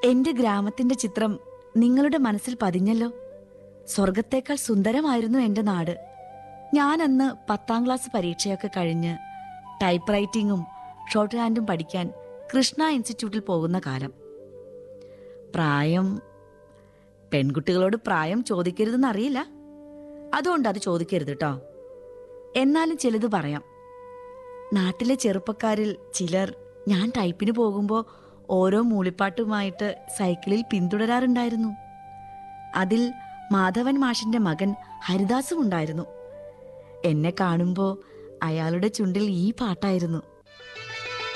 എന്റെ ഗ്രാമത്തിന്റെ ചിത്രം നിങ്ങളുടെ മനസ്സിൽ പതിഞ്ഞല്ലോ സ്വർഗത്തേക്കാൾ സുന്ദരമായിരുന്നു എന്റെ നാട് ഞാൻ അന്ന് പത്താം ക്ലാസ് പരീക്ഷയൊക്കെ കഴിഞ്ഞ് ടൈപ്പ് റൈറ്റിംഗും ഷോർട്ട് ഹാൻഡും പഠിക്കാൻ കൃഷ്ണ ഇൻസ്റ്റിറ്റ്യൂട്ടിൽ പോകുന്ന കാലം പ്രായം പെൺകുട്ടികളോട് പ്രായം ചോദിക്കരുതെന്ന് അറിയില്ല അതുകൊണ്ട് അത് ചോദിക്കരുത് കേട്ടോ എന്നാലും ചിലത് പറയാം നാട്ടിലെ ചെറുപ്പക്കാരിൽ ചിലർ ഞാൻ ടൈപ്പിന് പോകുമ്പോൾ ഓരോ മൂളിപ്പാട്ടുമായിട്ട് സൈക്കിളിൽ പിന്തുടരാറുണ്ടായിരുന്നു അതിൽ മാധവൻ മാഷിന്റെ മകൻ ഹരിദാസും ഉണ്ടായിരുന്നു എന്നെ കാണുമ്പോൾ അയാളുടെ ചുണ്ടിൽ ഈ പാട്ടായിരുന്നു